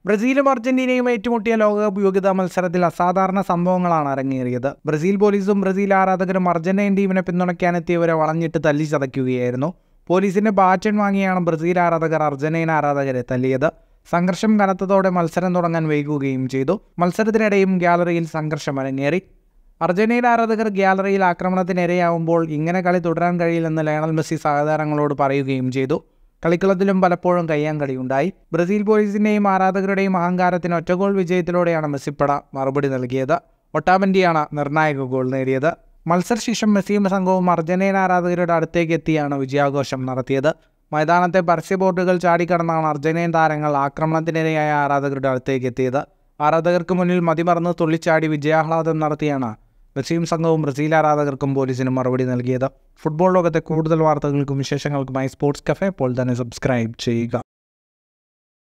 ബ്രസീലും അർജന്റീനയും ഏറ്റുമുട്ടിയ ലോകകപ്പ് യോഗ്യതാ മത്സരത്തിൽ അസാധാരണ സംഭവങ്ങളാണ് അരങ്ങേറിയത് ബ്രസീൽ പോലീസും ബ്രസീൽ ആരാധകരും അർജന്റീൻ ടീമിനെ പിന്തുണയ്ക്കാനെത്തിയവരെ വളഞ്ഞിട്ട് തല്ലി ചതയ്ക്കുകയായിരുന്നു പോലീസിന്റെ ബാറ്റൺ വാങ്ങിയാണ് ബ്രസീൽ ആരാധകർ അർജന്റീന ആരാധകരെ തല്ലിയത് സംഘർഷം കനത്തതോടെ മത്സരം തുടങ്ങാൻ വൈകുകയും ചെയ്തു മത്സരത്തിനിടെയും ഗ്യാലറിയിൽ സംഘർഷം അരങ്ങേറി അർജന്റീന ആരാധകർ ഗ്യാലറിയിൽ ആക്രമണത്തിനിരയാവുമ്പോൾ ഇങ്ങനെ കളി തുടരാൻ കഴിയില്ലെന്ന് ലയണൽ മെസ്സി സഹതാരങ്ങളോട് പറയുകയും ചെയ്തു കളിക്കളത്തിലും പലപ്പോഴും കയ്യാങ്കളിയുണ്ടായി ബ്രസീൽ പോലീസിന്റെയും ആരാധകരുടെയും അഹങ്കാരത്തിന് ഒറ്റഗോൾ വിജയത്തിലൂടെയാണ് മെസ്സിപ്പട മറുപടി നൽകിയത് ഒട്ടാബന്റിയാണ് നിർണായക ഗോൾ നേടിയത് മത്സരശേഷം മെസ്സിയും സംഘവും അർജന്റീന ആരാധകരുടെ അടുത്തേക്ക് എത്തിയാണ് വിജയാഘോഷം നടത്തിയത് മൈതാനത്തെ പരസ്യ ബോർഡുകൾ ചാടിക്കടന്നാണ് അർജന്റീൻ താരങ്ങൾ ആക്രമണത്തിനിരയായ ആരാധകരുടെ അടുത്തേക്ക് എത്തിയത് ആരാധകർക്ക് മുന്നിൽ മതിമറന്ന് തുള്ളിച്ചാടി വിജയാഹ്ലാദം നടത്തിയാണ് മെസ്സിയും സംഘവും ബ്രസീൽ ആരാധകർക്കും പോലീസിനും മറുപടി നൽകിയത് ഫുട്ബോൾ ലോകത്തെ കൂടുതൽ വാർത്തകൾക്കും വിശേഷങ്ങൾക്കുമായി സ്പോർട്സ് കഫേ ഇപ്പോൾ തന്നെ സബ്സ്ക്രൈബ് ചെയ്യുക